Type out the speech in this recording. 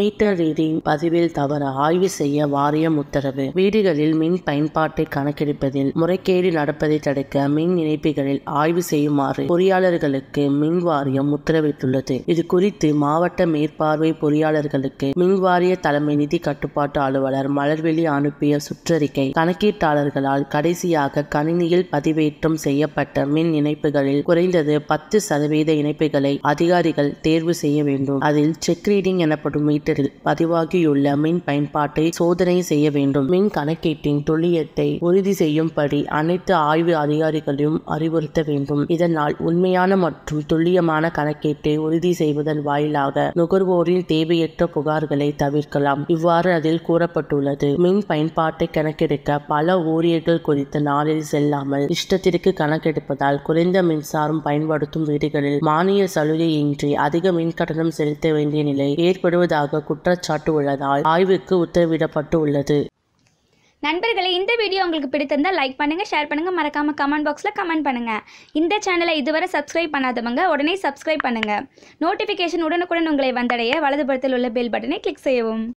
meter reading பதிவில் தவற ஆய்வு செய்ய வாரியம் உத்தரவு வீடுகளில் மின் பயன்பாட்டை கணக்கெடுப்பதில் முறைகேடு நடப்பதை தடுக்க மின் இணைப்புகளில் ஆய்வு செய்யுமாறு பொறியாளர்களுக்கு மின் வாரியம் உத்தரவிட்டுள்ளது இது குறித்து மாவட்ட மேற்பார்வை பொறியாளர்களுக்கு மின் வாரிய தலைமை நிதி கட்டுப்பாட்டு அலுவலர் மலர்வெளி அனுப்பிய சுற்றறிக்கை கணக்கீட்டாளர்களால் கடைசியாக கணினியில் பதிவேற்றம் செய்யப்பட்ட மின் இணைப்புகளில் குறைந்தது பத்து சதவீத இணைப்புகளை அதிகாரிகள் தேர்வு செய்ய வேண்டும் அதில் செக் ரீடிங் எனப்படும் மீட்டரில் பதிவாகியுள்ள மின் பயன்பாட்டை சோதனை செய்ய வேண்டும் மின் கணக்கீட்டின் துல்லியத்தை உறுதி செய்யும்படி அனைத்து ஆய்வு அதிகாரிகளையும் அறிவுறுத்த வேண்டும் இதனால் உண்மையான மற்றும் துல்லியமான கணக்கீட்டை உறுதி செய்வதன் வாயிலாக நுகர்வோரின் தேவையற்ற புகார்களை தவிர்க்கலாம் இவ்வாறு அதில் கூறப்பட்டுள்ளது மின் பயன்பாட்டை கணக்கெடுக்க பல ஊழியர்கள் குறித்து நாளில் செல்லாமல் இஷ்டத்திற்கு கணக்கெடுப்பதால் குறைந்த மின்சாரம் பயன்படுத்தும் வீடுகளில் மானிய சலுகையின்றி அதிக மின் கட்டணம் செலுத்த வேண்டிய நிலை ஏற்படுவதாக குற்றச்சாட்டு உள்ளதால் ஆய்வுக்கு உத்தரவிடப்பட்டு உள்ளது நண்பர்களே இந்த வீடியோ உங்களுக்கு பிடித்திருந்தால் லைக் பண்ணுங்கள் ஷேர் பண்ணுங்கள் மறக்காமல் கமெண்ட் பாக்ஸில் கமெண்ட் பண்ணுங்கள் இந்த சேனலை இதுவரை சப்ஸ்கிரைப் பண்ணாதவங்க உடனே சப்ஸ்கிரைப் பண்ணுங்கள் நோட்டிஃபிகேஷன் உடனுக்குடன் உங்களை வந்தடைய வலதுபுறத்தில் உள்ள பெல் பட்டனை கிளிக் செய்யவும்